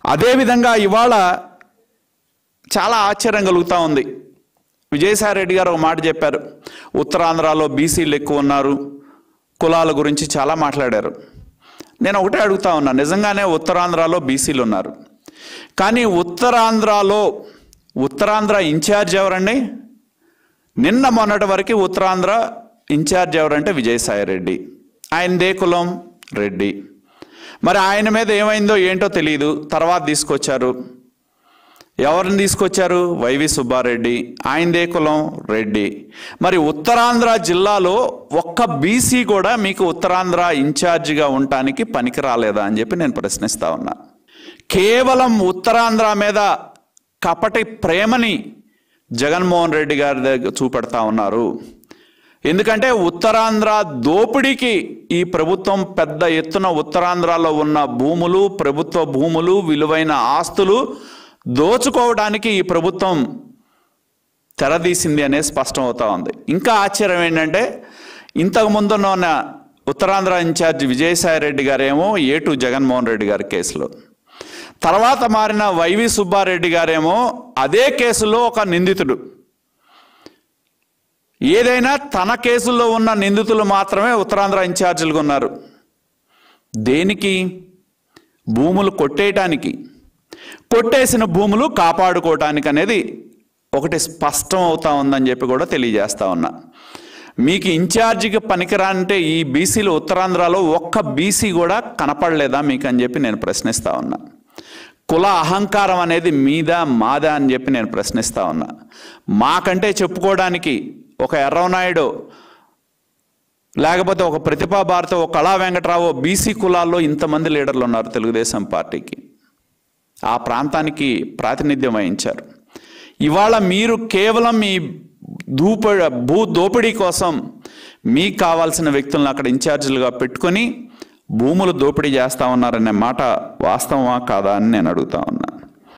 అదేవిధంగా ఇవాళ చాలా ఆశ్చర్యం కలుగుతూ ఉంది విజయసాయి రెడ్డి గారు ఒక మాట చెప్పారు ఉత్తరాంధ్రలో బీసీలు ఎక్కువ ఉన్నారు కులాల గురించి చాలా మాట్లాడారు నేను ఒకటే అడుగుతా ఉన్నా నిజంగానే ఉత్తరాంధ్రలో బీసీలు ఉన్నారు కానీ ఉత్తరాంధ్రలో ఉత్తరాంధ్ర ఇన్ఛార్జ్ ఎవరండి నిన్న మొన్నటి వరకు ఉత్తరాంధ్ర ఇన్ఛార్జ్ ఎవరంటే విజయసాయి రెడ్డి ఆయనదే కులం రెడ్డి మరి ఆయన మీద ఏమైందో ఏంటో తెలియదు తర్వాత తీసుకొచ్చారు ఎవరిని తీసుకొచ్చారు వైవి సుబ్బారెడ్డి ఆయనదే కులం రెడ్డి మరి ఉత్తరాంధ్ర జిల్లాలో ఒక్క బీసీ కూడా మీకు ఉత్తరాంధ్ర ఇన్ఛార్జిగా ఉండటానికి పనికి రాలేదా అని చెప్పి నేను ప్రశ్నిస్తా ఉన్నా కేవలం ఉత్తరాంధ్ర మీద కపటి ప్రేమని జగన్మోహన్ రెడ్డి గారి దగ్గర చూపెడతా ఉన్నారు ఎందుకంటే ఉత్తరాంధ్ర దోపిడీకి ఈ ప్రభుత్వం పెద్ద ఎత్తున ఉత్తరాంధ్రలో ఉన్న భూములు ప్రభుత్వ భూములు విలువైన ఆస్తులు దోచుకోవడానికి ఈ ప్రభుత్వం తెరదీసింది అనేది స్పష్టం అవుతా ఉంది ఇంకా ఆశ్చర్యం ఏంటంటే ఇంతకు ముందున్న ఉన్న ఉత్తరాంధ్ర ఇన్ఛార్జ్ విజయసాయి రెడ్డి గారేమో ఏటు జగన్మోహన్ రెడ్డి గారి కేసులో తర్వాత మారిన వైవి సుబ్బారెడ్డి గారేమో అదే కేసులో ఒక నిందితుడు ఏదైనా తన కేసుల్లో ఉన్న నిందితులు మాత్రమే ఉత్తరాంధ్ర ఇన్ఛార్జీలుగా ఉన్నారు దేనికి భూములు కొట్టేయటానికి కొట్టేసిన భూములు కాపాడుకోవటానికి అనేది ఒకటి స్పష్టం అవుతా ఉందని చెప్పి కూడా తెలియజేస్తా ఉన్నా మీకు ఇన్ఛార్జికి పనికిరాంటే ఈ బీసీలు ఉత్తరాంధ్రలో ఒక్క బీసీ కూడా కనపడలేదా మీకు అని చెప్పి నేను ప్రశ్నిస్తా ఉన్నా కుల అహంకారం అనేది మీద మాదా అని చెప్పి నేను ప్రశ్నిస్తా ఉన్నా మాకంటే చెప్పుకోవడానికి ఒక ఎర్రవనాయుడు లేకపోతే ఒక ప్రతిభా భారత ఒక కళా వెంకట్రావు బీసీ కులాల్లో ఇంతమంది లీడర్లు ఉన్నారు తెలుగుదేశం పార్టీకి ఆ ప్రాంతానికి ప్రాతినిధ్యం వహించారు ఇవాళ మీరు కేవలం మీ దూప భూ దోపిడీ కోసం మీకు కావాల్సిన వ్యక్తులను అక్కడ ఇన్ఛార్జీలుగా పెట్టుకొని భూములు దోపిడీ చేస్తా ఉన్నారనే మాట వాస్తవమా కాదా అని నేను అడుగుతా ఉన్నా